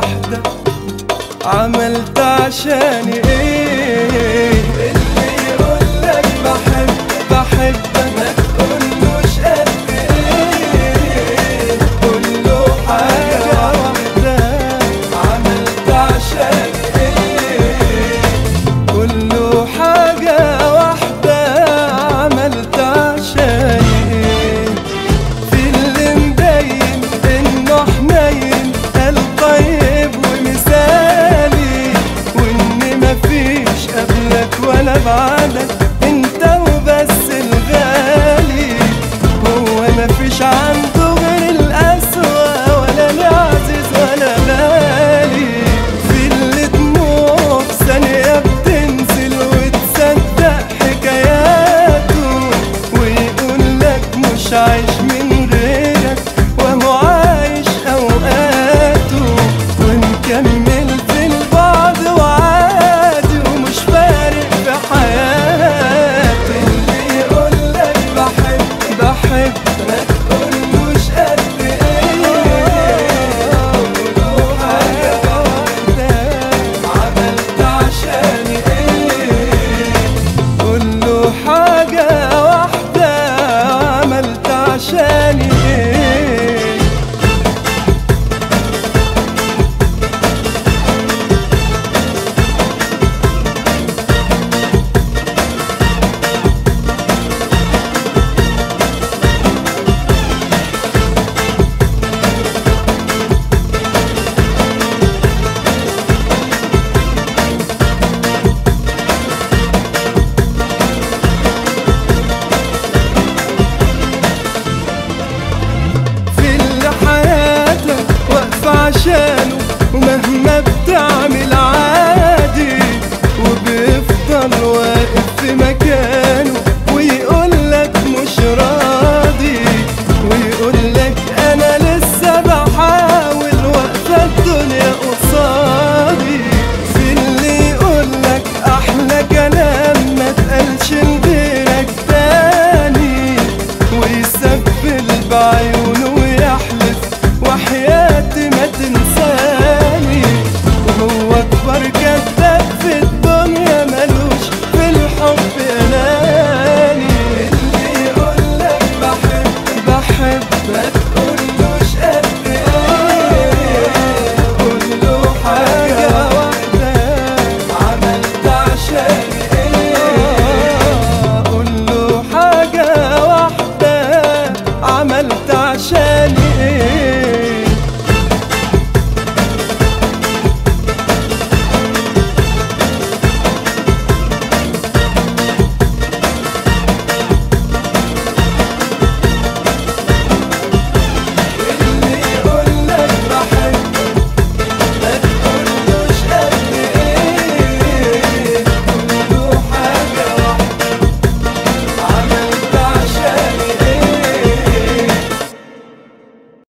واحدة عملت عشاني ايه اللي يقولك بحب بحبك ما تقولوش قد ايه قوله حاجة واحدة عملت عشاني ايه كله حاجة واحدة عملت عشاني ايه في اللي مبين انه حنين قلب طيب ومثالي وان مفيش قبلك ولا بعدك انت وبس الغالي هو مفيش عنده غير القسوة ولا العزيز ولا غالي في اللي دموع في ثانية بتنزل وتصدق حكاياته ويقول لك مش عايش من غيرك وهو عايش اوقاته ونكمل في البعض وعادي ومش فارق في حياته اللي يقول لك بحب بحب ما تقولوش قد ايه قوله حاجة واحدة عملت عشاني ايه كله حاجة واحدة عملت عشاني ايه في اللي حياتك واقفة عشانه ومهما